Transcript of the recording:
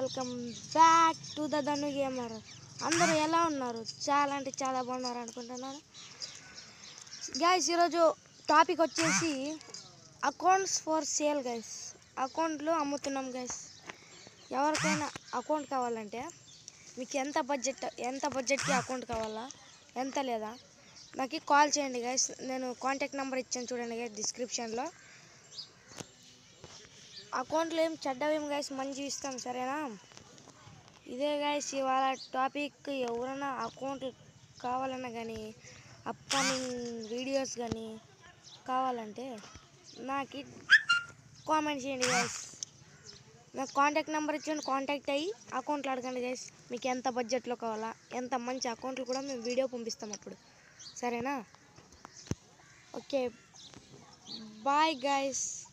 welcome back to the Dhanu gamer అందరూ ఎలా ఉన్నారు చాలా అంటే చాలా బాగున్నారు అనుకుంటున్నాను గైస్ ఈరోజు టాపిక్ వచ్చేసి అకౌంట్స్ ఫర్ సేల్ గైస్ అకౌంట్లు అమ్ముతున్నాం గైస్ ఎవరికైనా అకౌంట్ కావాలంటే మీకు ఎంత బడ్జెట్ ఎంత బడ్జెట్కి అకౌంట్ కావాలా ఎంత లేదా నాకు కాల్ చేయండి గైస్ నేను కాంటాక్ట్ నెంబర్ ఇచ్చాను చూడండి గైస్ డిస్క్రిప్షన్లో అకౌంట్లో ఏం చెడ్డవేం గైస్ మంచి ఇస్తాం సరేనా ఇదే గైస్ ఇవాళ టాపిక్ ఎవరైనా అకౌంట్ కావాలన్నా కానీ అప్కమింగ్ వీడియోస్ కానీ కావాలంటే నాకు కామెంట్ చేయండి గైస్ నాకు కాంటాక్ట్ నెంబర్ ఇచ్చాను కాంటాక్ట్ అయ్యి అకౌంట్లు అడగండి గైస్ మీకు ఎంత బడ్జెట్లో కావాలా ఎంత మంచి అకౌంట్లు కూడా మేము వీడియో పంపిస్తాం అప్పుడు సరేనా ఓకే బాయ్ గైస్